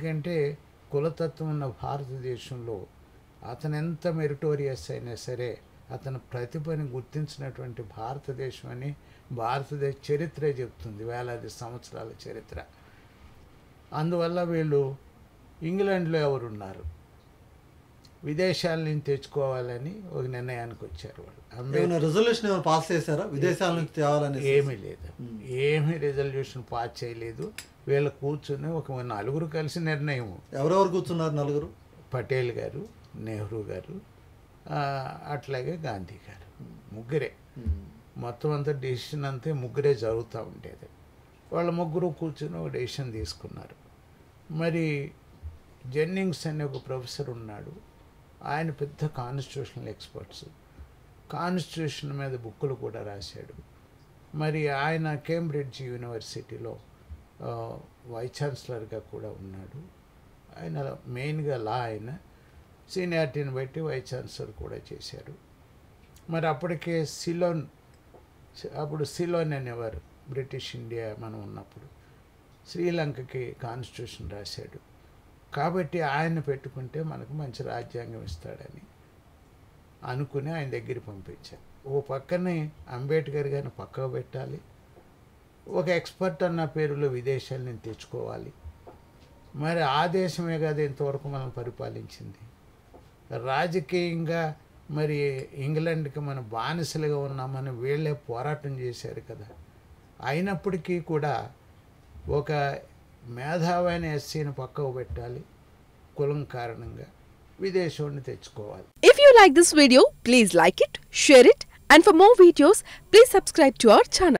ఎందుకంటే కులతత్వం ఉన్న భారతదేశంలో అతను ఎంత మెరిటోరియస్ అయినా సరే అతని ప్రతిభని గుర్తించినటువంటి భారతదేశం అని భారతదేశ చరిత్రే చెప్తుంది వేలాది సంవత్సరాల చరిత్ర అందువల్ల వీళ్ళు ఇంగ్లాండ్లో ఎవరున్నారు విదేశాల నుంచి తెచ్చుకోవాలని ఒక నిర్ణయానికి వచ్చారు వాళ్ళు అంబేద్కర్ ఏమైనా రెజల్యూషన్ ఏమైనా పాస్ చేశారా విదేశాల నుంచి తేవాలని ఏమీ లేదు ఏమీ రిజల్యూషన్ పాస్ చేయలేదు వీళ్ళు కూర్చుని ఒక నలుగురు కలిసి నిర్ణయం ఎవరెవరు కూర్చున్నారు నలుగురు పటేల్ గారు నెహ్రూ గారు ఆ, అట్లాగే గాంధీ గారు ముగ్గురే మొత్తం అంతా డెసిషన్ అంతే ముగ్గురే జరుగుతూ ఉండేది వాళ్ళ ముగ్గురు కూర్చుని ఒక డెసిషన్ తీసుకున్నారు మరి జెన్నింగ్స్ అనే ఒక ప్రొఫెసర్ ఉన్నాడు ఆయన పెద్ద కాన్స్టిట్యూషనల్ ఎక్స్పర్ట్స్ కాన్స్టిట్యూషన్ మీద బుక్కులు కూడా రాశాడు మరి ఆయన కేంబ్రిడ్జ్ యూనివర్సిటీలో ఆ, వైస్ ఛాన్సలర్గా కూడా ఉన్నాడు ఆయన మెయిన్గా లా ఆయన సీనియారిటీని బట్టి వైస్ ఛాన్సలర్ కూడా చేశారు మరి అప్పటికే సిలోన్ అప్పుడు సిలోన్ అనేవారు బ్రిటిష్ ఇండియా మనం ఉన్నప్పుడు శ్రీలంకకి కాన్స్టిట్యూషన్ రాశాడు కాబట్టి ఆయన పెట్టుకుంటే మనకు మంచి రాజ్యాంగం ఇస్తాడని అనుకుని ఆయన దగ్గర పంపించారు ఓ పక్కనే అంబేద్కర్ గారిని పక్కకు పెట్టాలి ఒక ఎక్స్పర్ట్ అన్న పేరులో విదేశాల నుంచి తెచ్చుకోవాలి మరి ఆ దేశమే కదా ఇంతవరకు మనం పరిపాలించింది రాజకీయంగా మరి ఇంగ్లాండ్కి మన బానిసలుగా ఉన్నామని వీళ్ళే పోరాటం చేశారు కదా అయినప్పటికీ కూడా ఒక మేధావైన ఎస్సీని పక్కకు పెట్టాలి కులం కారణంగా విదేశంని తెచ్చుకోవాలి If you like this video, please like it, share it, and for more videos, please subscribe to our channel.